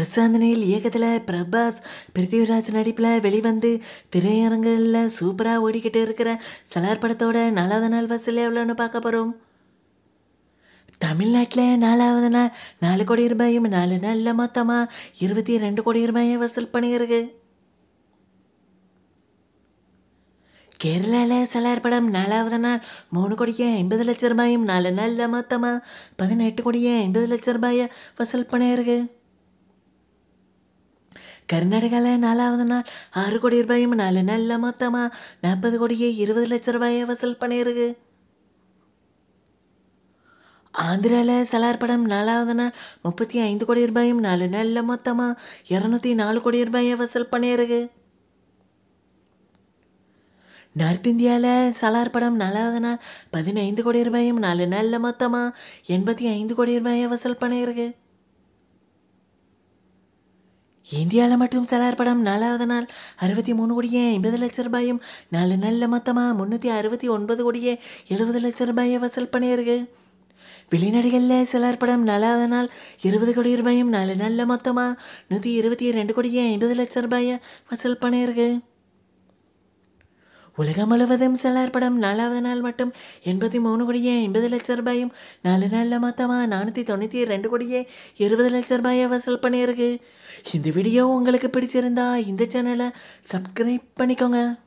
பிரசாந்தனில் இயக்கத்தில் பிரபாஸ் பிருத்திவிராஜ் நடிப்பில் வெளிவந்து திரையரங்குகளில் சூப்பராக ஓடிக்கிட்டு இருக்கிற சலார் படத்தோட நாலாவது நாள் வசூல் எவ்வளோன்னு பார்க்க போகிறோம் தமிழ்நாட்டில் நாலாவது நாள் நாலு கோடி ரூபாயும் நாலு நாளில் மொத்தமாக இருபத்தி ரெண்டு கோடி ரூபாயை வசூல் பண்ணியிருக்கு கேரளாவில் சலார் படம் நாலாவது நாள் மூணு கோடியே ஐம்பது லட்ச ரூபாயும் நாலு நாளில் மொத்தமாக பதினெட்டு கோடியே ஐம்பது லட்ச ரூபாயை வசூல் பண்ணியிருக்கு கர்நாடகாவில் நாலாவது நாள் ஆறு கோடி ரூபாயும் நாலு நாளில் மொத்தமாக நாற்பது கோடியே இருபது லட்ச ரூபாயை வசூல் பண்ணியிருக்கு ஆந்திராவில் சலார் படம் நாலாவது நாள் முப்பத்தி ஐந்து கோடி ரூபாயும் நாலு நாளில் மொத்தமாக இரநூத்தி நாலு கோடி ரூபாயை வசூல் பண்ணியிருக்கு நார்த் இந்தியாவில் சலார் படம் நாலாவது நாள் பதினைந்து கோடி ரூபாயும் நாலு நாளில் மொத்தமாக எண்பத்தி ஐந்து கோடி ரூபாயை வசூல் பண்ணியிருக்கு இந்தியாவில் மட்டும் சலார் படம் நாலாவது நாள் அறுபத்தி மூணு கோடியே ஐம்பது லட்ச ரூபாயும் நாலு நாளில் மொத்தமாக முந்நூற்றி அறுபத்தி ஒன்பது கோடியே எழுபது லட்ச ரூபாயை வசூல் பண்ணியிருக்கு வெளிநாடுகளில் சிலர் படம் நாலாவது நாள் இருபது கோடி ரூபாயும் நாலு நாளில் மொத்தமாக நூற்றி இருபத்தி ரெண்டு கோடியே ஐம்பது லட்ச ரூபாயை வசூல் பண்ணியிருக்கு உலகம் முழுவதும் சிலர் படம் நாலாவது நாள் மட்டும் எண்பத்தி மூணு கோடியே ஐம்பது லட்ச ரூபாயும் நாலு நாளில் மொத்தமாக நானூற்றி தொண்ணூற்றி ரெண்டு கோடியே இருபது லட்ச ரூபாயை வசூல் பண்ணியிருக்கு இந்த வீடியோ உங்களுக்கு பிடிச்சிருந்தா இந்த சேனலை சப்ஸ்கிரைப் பண்ணிக்கோங்க